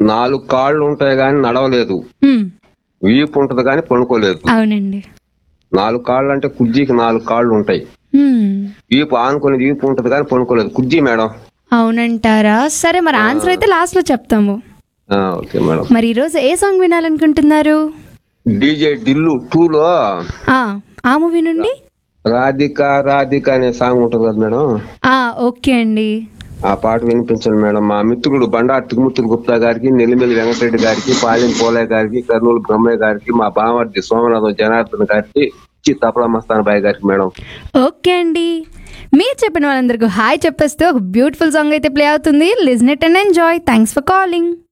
నాలుగు కాళ్ళు ఉంటాయి కానీ నడవలేదు ఉమ్, వీపు ఉంటది కానీ పనుకోలేదు అవునండి నాలుగు కాళ్ళు అంటే కుర్జీకి నాలుగు కాళ్ళు ఉంటాయి ఉమ్, వీపు ఆనుకుని వీపు ఉంటది కానీ పనుకోలేదు కుర్జీ మేడం అవునంటారా సరే మరి ఆన్సర్ అయితే లాస్ట్ లో చెప్తాము ఆ, ఓకే మేడం మరి ఈరోజు ఏ సాంగ్ వినాలనుకుంటున్నారు డీజే డిల్లు టూలో ఆ ఆ మూవీ నుండి రాధిక రాధిక అనే సాంగ్ ఉంటుంది కదా మేడం ఆ ఓకే అండి ఆ పాట వినిపించండి మేడం మా మిత్రుడు బండారు తిరుమూర్తులు గుప్తా గారికి నెల్లిమెల్లి వెంకటరెడ్డి గారికి పాలెం పోలయ్య గారికి కర్నూలు బ్రహ్మయ్య గారికి మా బామర్ది సోమనాథం జనార్దన్ గారికి చి తపలా మస్తాన్ బాయ్ గారికి మేడం ఓకే అండి మీరు చెప్పిన వాళ్ళందరికీ హాయ్ చెప్పేస్తే ఒక బ్యూటిఫుల్ సాంగ్ అయితే ప్లే అవుతుంది listen it and enjoy thanks for calling